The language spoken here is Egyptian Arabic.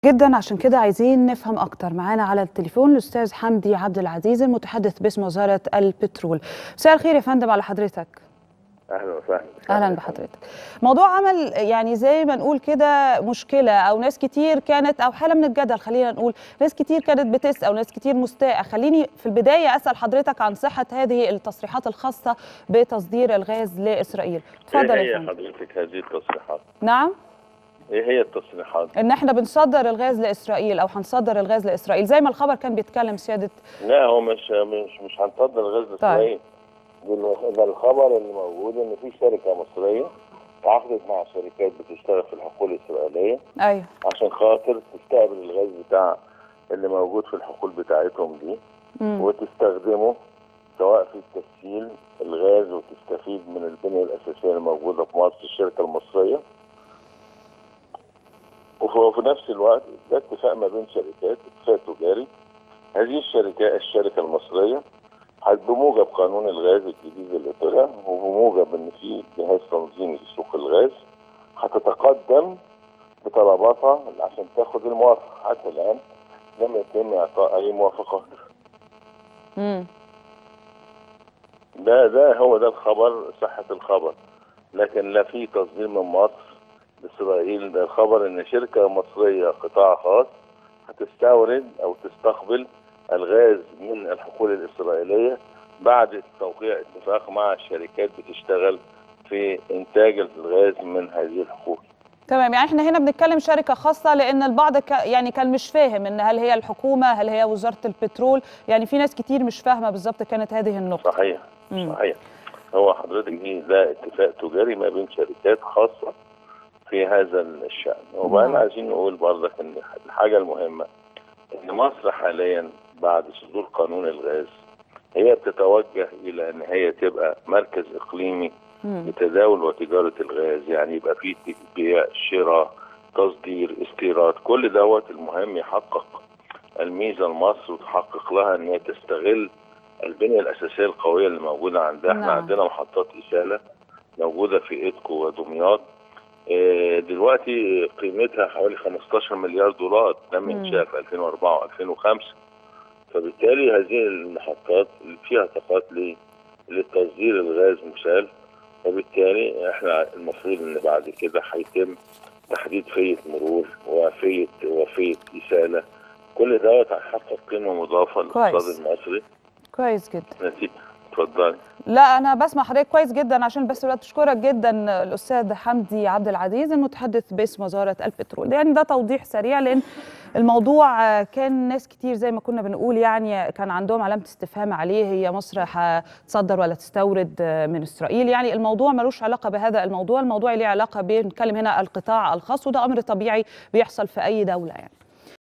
جدا عشان كده عايزين نفهم اكتر معانا على التليفون الاستاذ حمدي عبد العزيز المتحدث باسم وزاره البترول مساء الخير يا فندم على حضرتك اهلا وسهلا اهلا بحضرتك موضوع عمل يعني زي ما نقول كده مشكله او ناس كتير كانت او حاله من الجدل خلينا نقول ناس كتير كانت بتسال وناس كتير مستاءه خليني في البدايه اسال حضرتك عن صحه هذه التصريحات الخاصه بتصدير الغاز لاسرائيل اتفضل يا ايه هي فندم حضرتك هذه التصريحات نعم ايه هي التصريحات ان احنا بنصدر الغاز لاسرائيل او هنصدر الغاز لاسرائيل زي ما الخبر كان بيتكلم سياده لا هو مش مش مش هنصدر الغاز لاسرائيل طيب. ده الخبر اللي موجود ان في شركه مصريه تعاقدت مع شركات بتشتغل في الحقول الاسرائيليه ايوه عشان خاطر تستقبل الغاز بتاع اللي موجود في الحقول بتاعتهم دي مم. وتستخدمه سواء في تسييل الغاز وتستفيد من البنيه الاساسيه الموجوده في مصر الشركه المصريه وف- وفي نفس الوقت ده اتفاق ما بين شركات اتفاق تجاري هذه الشركة الشركة المصرية هت- بموجب قانون الغاز الجديد اللي طلع وبموجب ان في جهاز تنظيمي لسوق الغاز هتتقدم بطلباتها عشان تاخد الموافقة حتى الآن لم يتم إعطاء أي موافقات مم. ده ده هو ده الخبر صحة الخبر لكن لا في تصدير من مصر لإسرائيل ده الخبر إن شركة مصرية قطاع خاص هتستورد أو تستقبل الغاز من الحقول الإسرائيلية بعد توقيع اتفاق مع شركات بتشتغل في إنتاج الغاز من هذه الحقول تمام يعني احنا هنا بنتكلم شركه خاصه لان البعض ك... يعني كان مش فاهم ان هل هي الحكومه هل هي وزاره البترول يعني في ناس كتير مش فاهمه بالظبط كانت هذه النقطه صحيح مم. صحيح هو حضرتك دي ده اتفاق تجاري ما بين شركات خاصة في هذا الشأن وبعدين نعم. عايزين نقول برضك ان الحاجة المهمة ان مصر حاليا بعد صدور قانون الغاز هي بتتوجه الى ان هي تبقى مركز اقليمي مم. لتداول وتجارة الغاز يعني يبقى فيه بيع شراء تصدير استيراد كل دوت المهم يحقق الميزة لمصر وتحقق لها ان هي تستغل البنية الأساسية القوية اللي موجودة عندها احنا نعم. عندنا محطات إسالة موجودة في إيدكو ودمياط آه، دلوقتي قيمتها حوالي 15 مليار دولار ده مم. من شاف 2004 و2005 فبالتالي هذه المحطات اللي فيها طاقات ل- لتصدير الغاز مسال وبالتالي احنا المفروض ان بعد كده هيتم تحديد فية مرور وفية وفية إسالة كل دوت هيحقق قيمة مضافة للاقتصاد كويس. المصري كويس جدا نتيجة اتفضلي لا انا بسمع حضرتك كويس جدا عشان بس الوقت اشكرك جدا الاستاذ حمدي عبد العزيز المتحدث باسم وزاره البترول يعني ده توضيح سريع لان الموضوع آه، كان ناس كتير زي ما كنا بنقول يعني كان عندهم علامه استفهام عليه هي مصر هتصدر ولا تستورد آه، من اسرائيل يعني الموضوع ملوش علاقه بهذا الموضوع الموضوع ليه علاقه بنتكلم هنا القطاع الخاص وده امر طبيعي بيحصل في اي دوله يعني